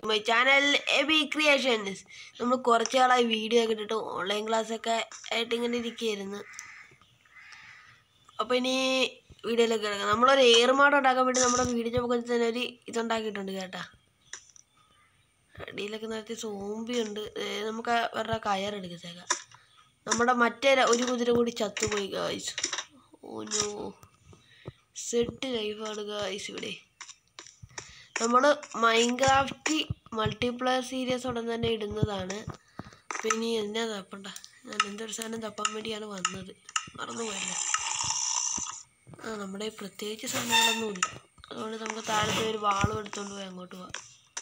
My channel A B creations നമ്മൾ കുറച്ച് നാളായി വീഡിയോ ഒക്കെ ഇട്ടിട്ട് ഓൺലൈൻ ക്ലാസ് ഒക്കെ ആയിട്ട് ഇങ്ങനെ ഇരിക്കുകയായിരുന്നു അപ്പോൾ ഇനി വീഡിയോയിലേക്ക് കിടക്കാം നമ്മളൊരു ഏറുമാട് ഉണ്ടാക്കാൻ വേണ്ടി നമ്മുടെ വീടിൻ്റെ മുഖത്ത് തന്നെ ഒരു ഇതുണ്ടാക്കിയിട്ടുണ്ട് കേട്ടാ അടിയിലൊക്കെ നേരത്തെ സോംബി ഉണ്ട് ഏ, നമുക്ക് അവരുടെ കയറെടുക്കത്തേക്കാം നമ്മുടെ മറ്റേ ര- ഒരു കുതിര കൂടി ചത്തുപോയി ഗായ്സ് ഓനോ സെറ്റ് ലൈഫാണ് ഗായ്സ് ഇവിടെ നമ്മൾ മൈൻക്രാഫ്റ്റ് മൾട്ടിപ്ലെയർ സീരീസ് ഉടൻ തന്നെ ഇടുന്നതാണ് അപ്പം ഇനി എന്നാ തപ്പണ്ട ഞാൻ എന്തൊരു സാധനം തപ്പാൻ വേണ്ടിയാണ് വന്നത് മറന്നു പോയല്ലേ ആ നമ്മുടെ ഈ പ്രത്യേകിച്ച് സാധനങ്ങളൊന്നുമില്ല അതുകൊണ്ട് നമുക്ക് താഴത്തെ ഒരു വാളും എടുത്തുകൊണ്ട് പോയി അങ്ങോട്ട് പോവാം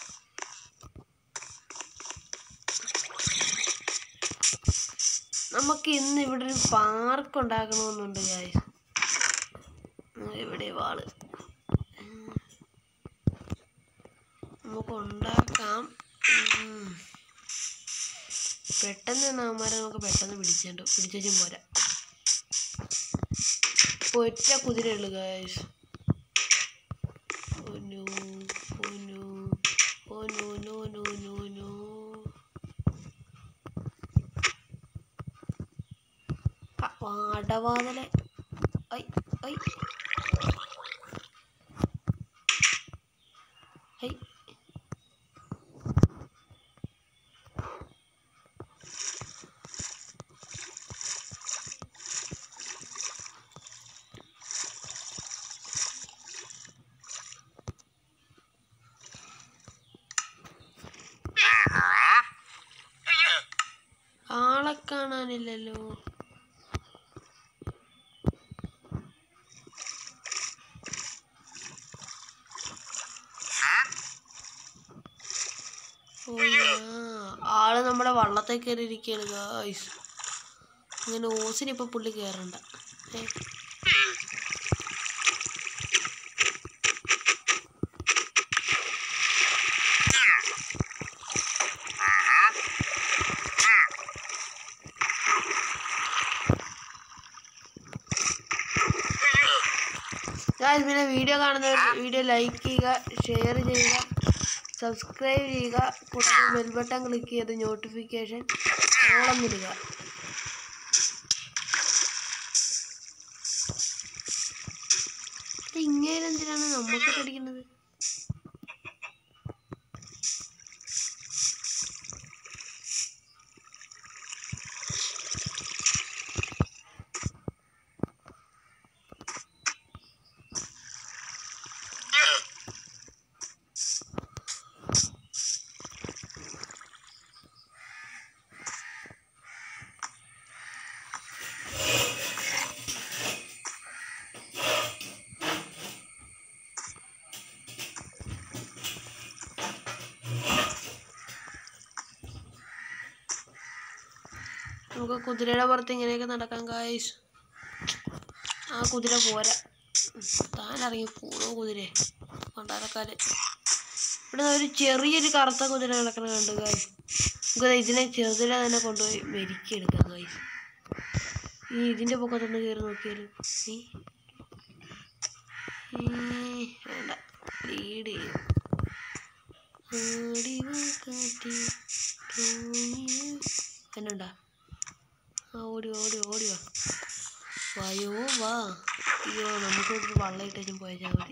നമുക്ക് ഇന്ന് ഇവിടെ ഒരു പാർക്ക് ഉണ്ടാക്കണമെന്നുണ്ട് ഗായ്സ് ഇവിടെ വാള് ഉം. നമുക്ക് ഉണ്ടാക്കാം ഉം. പെട്ടെന്ന് തന്നെ അവന്മാരെ നമുക്ക് പെട്ടെന്ന് പിടിച്ചേണ്ട പിടിച്ചും പോരാ ഇപ്പൊ ഒറ്റ കുതിരയുള്ളു guys oh no oh no oh no no no no no പാടവാതലെ ഐ ഐ ഐ ആളെ കാണാനില്ലല്ലോ ഓ, ആ, ആള് നമ്മുടെ വള്ളത്തെ കയറി ഇരിക്കുകയാണ് ഗായ്സ് അങ്ങനെ ഓസിന് ഇപ്പൊ പുള്ളി കയറണ്ട ഏ. ഗായ്സ് പിന്നെ വീഡിയോ കാണുന്നവർ വീഡിയോ ലൈക്ക് ചെയ്യുക ഷെയർ ചെയ്യുക സബ്സ്ക്രൈബ് ചെയ്യുക കൂടാതെ ബെൽ ബട്ടൺ ക്ലിക്ക് ചെയ്ത് നോട്ടിഫിക്കേഷൻ ഓളം ഇടുക ഇത് ഇങ്ങനെ എന്തിനാണ് നമുക്ക് പഠിക്കുന്നത് നമുക്ക് കുതിരയുടെ പുറത്ത് ഇങ്ങനെയൊക്കെ നടക്കാം കായ്സ് ആ കുതിര പോരാ താൻ ഇറങ്ങി പോണോ കുതിര കൊണ്ടാരക്കാര് ഇവിടെ ഒരു ചെറിയൊരു കറുത്ത കുതിര കിടക്കണ കണ്ടു കായ് നമുക്ക് ദേ ഇതിനെ ചെറുതിനെ തന്നെ കൊണ്ടുപോയി മെരുക്കിയെടുക്കാം കായ് ഈ ഇതിൻ്റെ പൊക്കത്തൊന്ന് കയറി നോക്കിയാലും ഈ ഈ, വേണ്ട ലീഡ് ചെയ്യും ആടിവ കാറ്റി തൂങ്ങിയ എന്നുണ്ടാ ആ ഓടി വാ, ഓടി വാ, ഓടി വാ വായോ വാ അയ്യോ നമുക്ക് ഒരു വള്ളം ഇട്ടേച്ചും പോയാൽ മതി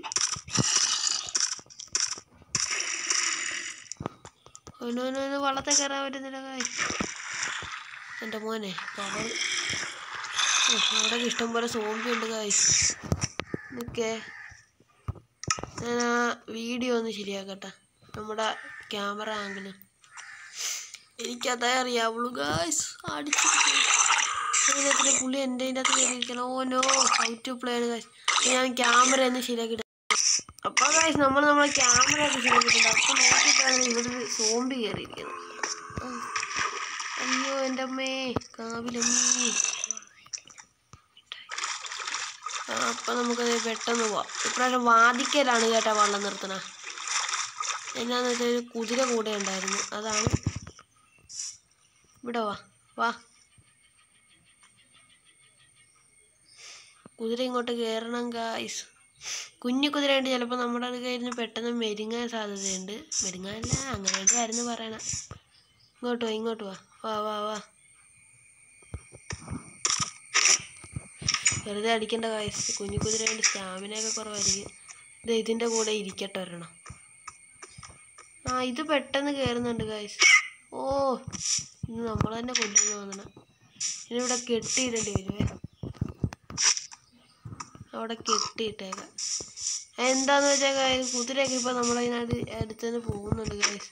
അവനവനവന് വള്ളത്തെ കയറാൻ പറ്റുന്നില്ല കായ് എൻ്റെ മോനെ പവർ അവിടെ ഇഷ്ടം പോലെ സോംബി ഉണ്ട് കായ് നിൽക്കേ ഞാൻ ആ വീഡിയോ ഒന്ന് ശരിയാക്കട്ടെ നമ്മുടെ ക്യാമറ ആംഗിള് എനിക്കതേ അറിയാവുള്ളൂ ഗായ്സ് അടിച്ചു അതിനകത്ത് പുള്ളി എൻ്റെ അതിൻ്റെ അകത്ത് കയറിയിരിക്കണം oh no how to play ആണ് ഗായ്സ് ഞാൻ ക്യാമറ ഒന്ന് ശരിയാക്കിയിട്ട് അപ്പോൾ ഗായ്സ് നമ്മൾ നമ്മളെ ക്യാമറ ഒക്കെ ശരിയാക്കിയിട്ടുണ്ട് അപ്പോൾ നോക്കിയിട്ടാണ് ഇവിടെ ഒരു സോംബി കയറിയിരിക്കുന്നത് ഉം. അയ്യോ എൻ്റെ അമ്മേ കാവിലമ്മേ ആ അപ്പം നമുക്കത് പെട്ടെന്ന് പോവാം ഇപ്രാവശ്യം വാദിക്കലാണ് കേട്ടോ വള്ളം നിർത്തണ എന്നാന്ന് വെച്ചാൽ ഒരു കുതിര കൂടെ ഉണ്ടായിരുന്നു അതാണ് ഇവിടെ വാ വാ കുതിര ഇങ്ങോട്ട് കയറണം ഗായ്സ് കുഞ്ഞു കുതിരയുണ്ട് ചിലപ്പോൾ നമ്മുടെ കയ്യിൽ നിന്ന് പെട്ടെന്ന് മെരുങ്ങാൻ സാധ്യതയുണ്ട് മെരുങ്ങാനല്ല അങ്ങനെ ആയിരുന്നു പറയണ ഇങ്ങോട്ട് വാ ഇങ്ങോട്ട് വാ വാ വാ വാ വെറുതെ അടിക്കേണ്ട വയസ്സ് കുഞ്ഞു കുതിരയുണ്ട് സ്റ്റാമിനയൊക്കെ കുറവായിരിക്കും ഇത് ഇതിൻ്റെ കൂടെ ഇരിക്കട്ടെ ഒരെണ്ണം ആ ഇത് പെട്ടെന്ന് കയറുന്നുണ്ട് ഗായ്സ് ഓ ഇത് നമ്മൾ തന്നെ കൊല്ലുന്നു തോന്നണം ഇതിനിവിടെ കെട്ടിയിടേണ്ടി വരുവേ അവിടെ കെട്ടിയിട്ടേക്കാം എന്താന്ന് വെച്ചാൽ ഗായ്സ് കുതിരയൊക്കെ ഇപ്പൊ നമ്മളതിനകത്ത് അടുത്തുനിന്ന് പോകുന്നുണ്ട് ഗായ്സ്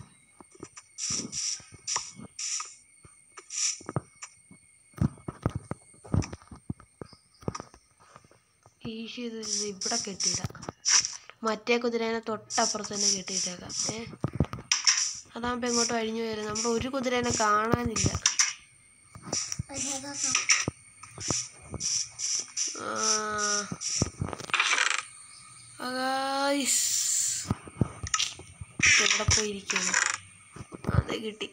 ഈശി ഇത് ഇത് ഇവിടെ കെട്ടിയിടാം മറ്റേ കുതിരേനെ തൊട്ടപ്പുറത്ത് തന്നെ കെട്ടിയിട്ടേക്കാം ഏ അതാകുമ്പോൾ ഇങ്ങോട്ട് അഴിഞ്ഞു വരും നമ്മുടെ ഒരു കുതിരേനെ കാണാനില്ല ആ. ആ, guys. എവിടെ പോയിരിക്കുന്നു അത് കിട്ടി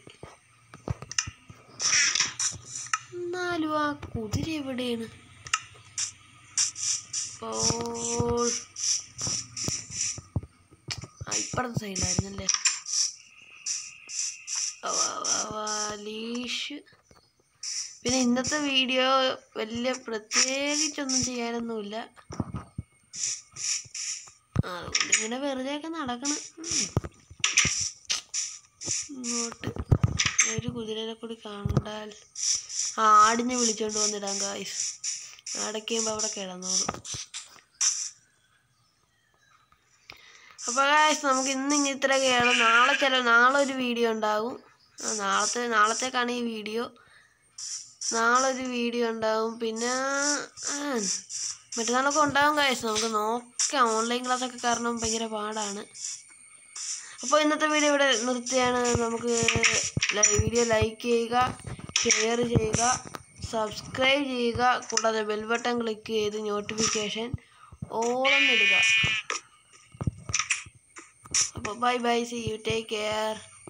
എന്നാലും ആ കുതിര എവിടെയാണ് ഇപ്പോൾ ആ ഇപ്പുറത്തെ സൈഡിലായിരുന്നല്ലേ ലീഷ് പിന്നെ ഇന്നത്തെ വീഡിയോ വലിയ പ്രത്യേകിച്ചൊന്നും ചെയ്യാനൊന്നുമില്ല അതുകൊണ്ട് ഇങ്ങനെ വെറുതെ ഒക്കെ നടക്കണം ഉം. ഇങ്ങോട്ട് ഒരു കുതിരനെ കൂടി കണ്ടാൽ ആ ആടിനെ വിളിച്ചോണ്ട് വന്നിടാം ഗായ്സ് ആടൊക്കെയുമ്പോൾ അവിടെ കിടന്നോളും അപ്പോൾ ഗായ്സ് നമുക്ക് ഇന്ന് ഇങ്ങനെ ഇത്രയൊക്കെയാണ് നാളെ ചില നാളെ ഒരു വീഡിയോ ഉണ്ടാകും ആ നാളത്തെ നാളത്തേക്കാണ് ഈ വീഡിയോ നാളെ ഒരു വീഡിയോ ഉണ്ടാവും പിന്നെ ആ, മറ്റന്നാളൊക്കെ ഉണ്ടാവും കാഴ്ച നമുക്ക് നോക്കാം ഓൺലൈൻ ക്ലാസ്സൊക്കെ കാരണം ഭയങ്കര പാടാണ് അപ്പോൾ ഇന്നത്തെ വീഡിയോ ഇവിടെ നിർത്തിയാണ് നമുക്ക് വീഡിയോ ലൈക്ക് ചെയ്യുക ഷെയർ ചെയ്യുക സബ്സ്ക്രൈബ് ചെയ്യുക കൂടാതെ ബെൽ ബട്ടൺ ക്ലിക്ക് ചെയ്ത് നോട്ടിഫിക്കേഷൻ ഓളം ഇടുക അപ്പോൾ bye bye see you take care